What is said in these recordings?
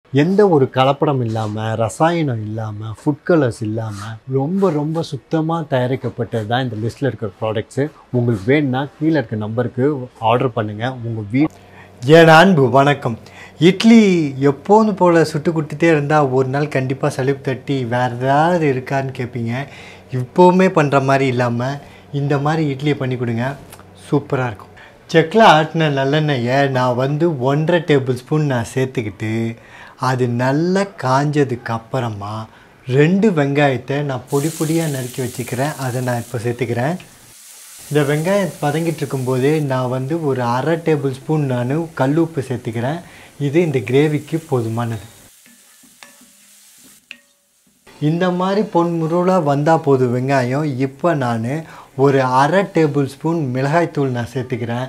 எந்த ஒரு கலப்படம் இல்லாமல் ரசாயனம் இல்லாமல் ஃபுட் கலர்ஸ் இல்லாமல் ரொம்ப ரொம்ப சுத்தமாக தயாரிக்கப்பட்டது தான் இந்த லிஸ்ட்டில் இருக்கிற ப்ராடக்ட்ஸு உங்களுக்கு வேணும்னா கீழே இருக்க நம்பருக்கு ஆர்டர் பண்ணுங்கள் உங்கள் வீ என் அன்பு வணக்கம் இட்லி எப்போதும் போல் சுட்டு கொடுத்துட்டே இருந்தால் ஒரு நாள் கண்டிப்பாக சலிப்பு தட்டி வேறு ஏதாவது இருக்கான்னு கேட்பீங்க இப்போவுமே பண்ணுற மாதிரி இல்லாமல் இந்த மாதிரி இட்லியை பண்ணி கொடுங்க சூப்பராக இருக்கும் செக்கில் ஆட்டின நல்லெண்ணெயை நான் வந்து ஒன்றரை டேபிள் ஸ்பூன் நான் சேர்த்துக்கிட்டு அது நல்லா காஞ்சதுக்கு அப்புறமா ரெண்டு வெங்காயத்தை நான் பொடி பொடியாக நறுக்கி வச்சுக்கிறேன் அதை நான் இப்போ சேர்த்துக்கிறேன் இந்த வெங்காயம் பதங்கிட்டு இருக்கும்போதே நான் வந்து ஒரு அரை டேபிள் ஸ்பூன் நான் கல் உப்பு சேர்த்துக்கிறேன் இது இந்த கிரேவிக்கு போதுமானது இந்த மாதிரி பொன்முருளாக வந்தால் போதும் வெங்காயம் இப்போ நான் ஒரு அரை டேபிள் ஸ்பூன் மிளகாய்த்தூள் நான் சேர்த்துக்கிறேன்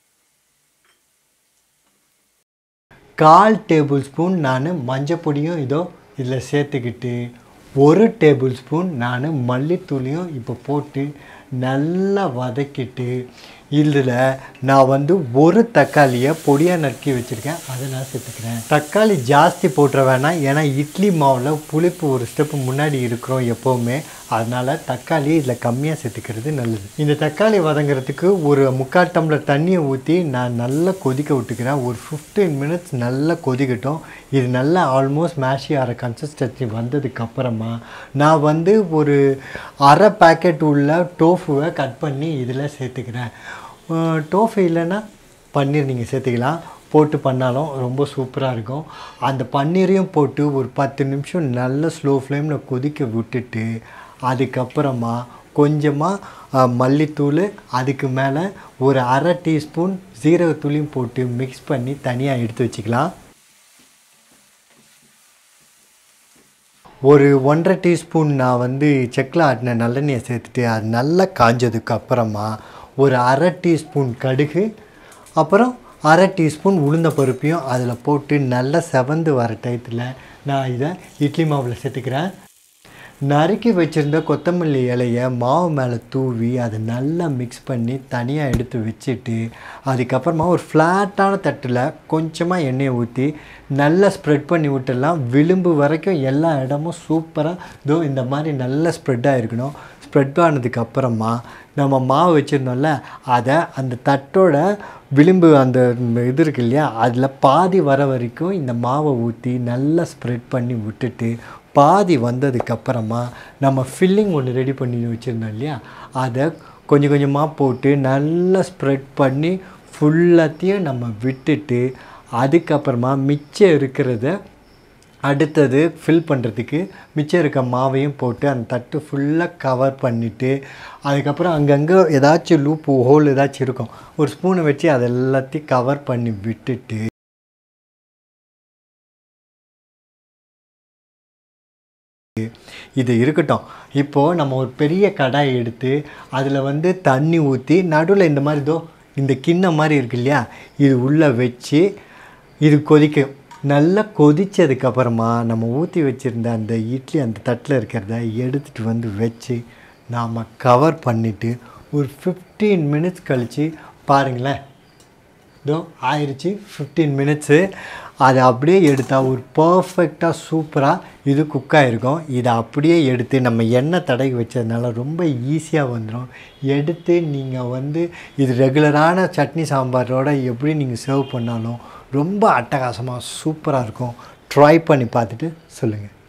கால் டேபிள் ஸ்பூன் நான் மஞ்சப்பொடியும் இதோ இதில் சேர்த்துக்கிட்டு ஒரு டேபிள் ஸ்பூன் நான் மல்லித்தூளையும் இப்போ போட்டு நல்லா வதக்கிட்டு இதில் நான் வந்து ஒரு தக்காளியை பொடியாக நறுக்கி வச்சுருக்கேன் அதை நான் சேர்த்துக்கிறேன் தக்காளி ஜாஸ்தி போட்டுற வேணாம் ஏன்னா இட்லி மாவில் புளிப்பு ஒரு ஸ்டெப்பு முன்னாடி இருக்கிறோம் எப்போவுமே அதனால் தக்காளி இதில் கம்மியாக சேர்த்துக்கிறது நல்லது இந்த தக்காளி வதங்குறதுக்கு ஒரு முக்கால் டம்ளர் தண்ணியை ஊற்றி நான் நல்லா கொதிக்க விட்டுக்கிறேன் ஒரு ஃபிஃப்டீன் மினிட்ஸ் நல்லா கொதிக்கட்டும் இது நல்லா ஆல்மோஸ்ட் மேஷி ஆகிற கன்சிஸ்டன்சி வந்ததுக்கப்புறமா நான் வந்து ஒரு அரை பேக்கெட் உள்ள டோஃபுவை கட் பண்ணி இதில் சேர்த்துக்கிறேன் டோஃபு இல்லைன்னா பன்னீர் நீங்கள் சேர்த்துக்கலாம் போட்டு பண்ணாலும் ரொம்ப சூப்பராக இருக்கும் அந்த பன்னீரையும் போட்டு ஒரு பத்து நிமிஷம் நல்ல ஸ்லோ ஃப்ளேமில் கொதிக்க விட்டுட்டு அதுக்கப்புறமா கொஞ்சமாக மல்லித்தூள் அதுக்கு மேலே ஒரு அரை டீஸ்பூன் ஜீரகத்தூளையும் போட்டு மிக்ஸ் பண்ணி தனியாக எடுத்து வச்சுக்கலாம் ஒரு ஒன்றரை டீஸ்பூன் நான் வந்து செக்கில் ஆட்டின நல்லெண்ணெயை சேர்த்துட்டு அது நல்லா காஞ்சதுக்கு அப்புறமா ஒரு அரை டீஸ்பூன் கடுகு அப்புறம் அரை டீஸ்பூன் உளுந்த பருப்பையும் அதில் போட்டு நல்லா செவந்து வர டயத்தில் நான் இதை இட்லி மாவில் சேர்த்துக்கிறேன் நறுக்கி வச்சுருந்த கொத்தமல்லி இலையை மாவு மேலே தூவி அதை நல்லா மிக்ஸ் பண்ணி தனியாக எடுத்து வச்சுட்டு அதுக்கப்புறமா ஒரு ஃப்ளாட்டான தட்டில் கொஞ்சமாக எண்ணெயை ஊற்றி நல்லா ஸ்ப்ரெட் பண்ணி விட்டுடலாம் விளிம்பு வரைக்கும் எல்லா இடமும் சூப்பராக இதோ இந்த மாதிரி நல்லா ஸ்ப்ரெட்டாக இருக்கணும் ஸ்ப்ரெட் ஆனதுக்கு அப்புறமா நம்ம மாவு வச்சுருந்தோம்ல அதை அந்த தட்டோட விளிம்பு அந்த இது இருக்கு இல்லையா அதில் பாதி வர வரைக்கும் இந்த மாவை ஊற்றி நல்லா ஸ்ப்ரெட் பண்ணி விட்டுட்டு பாதி வந்ததுக்கப்புறமா நம்ம ஃபில்லிங் ஒன்று ரெடி பண்ணி வச்சுருந்தோம் இல்லையா அதை கொஞ்சம் கொஞ்சமாக போட்டு நல்லா ஸ்ப்ரெட் பண்ணி ஃபுல்லாத்தையும் நம்ம விட்டுட்டு அதுக்கப்புறமா மிச்சம் இருக்கிறத அடுத்தது ஃபில் பண்ணுறதுக்கு மிச்சம் இருக்க மாவையும் போட்டு அந்த தட்டு ஃபுல்லாக கவர் பண்ணிவிட்டு அதுக்கப்புறம் அங்கங்கே ஏதாச்சும் லூப்பு ஹோல் ஏதாச்சும் இருக்கும் ஒரு ஸ்பூனை வச்சு அதை எல்லாத்தையும் கவர் பண்ணி விட்டுட்டு இது இருக்கட்டும் இப்போது நம்ம ஒரு பெரிய கடாய் எடுத்து அதில் வந்து தண்ணி ஊற்றி நடுவில் இந்த மாதிரி இதோ இந்த கிண்ணம் மாதிரி இருக்கு இல்லையா இது உள்ளே வச்சு இது கொதிக்கும் நல்லா கொதித்ததுக்கப்புறமா நம்ம ஊற்றி வச்சுருந்த அந்த இட்லி அந்த தட்டில் இருக்கிறத எடுத்துகிட்டு வந்து வச்சு நாம் கவர் பண்ணிவிட்டு ஒரு ஃபிஃப்டீன் மினிட்ஸ் கழித்து பாருங்களேன் இதோ ஆயிடுச்சு ஃபிஃப்டீன் மினிட்ஸு அதை அப்படியே எடுத்தால் ஒரு பர்ஃபெக்டாக சூப்பராக இது குக் ஆகிருக்கும் இதை அப்படியே எடுத்து நம்ம எண்ணெய் தடவி வச்சதுனால ரொம்ப ஈஸியாக வந்துடும் எடுத்து நீங்கள் வந்து இது ரெகுலரான சட்னி சாம்பாரோட எப்படி நீங்கள் சர்வ் பண்ணாலும் ரொம்ப அட்டகாசமாக சூப்பராக இருக்கும் ட்ரை பண்ணி பார்த்துட்டு சொல்லுங்கள்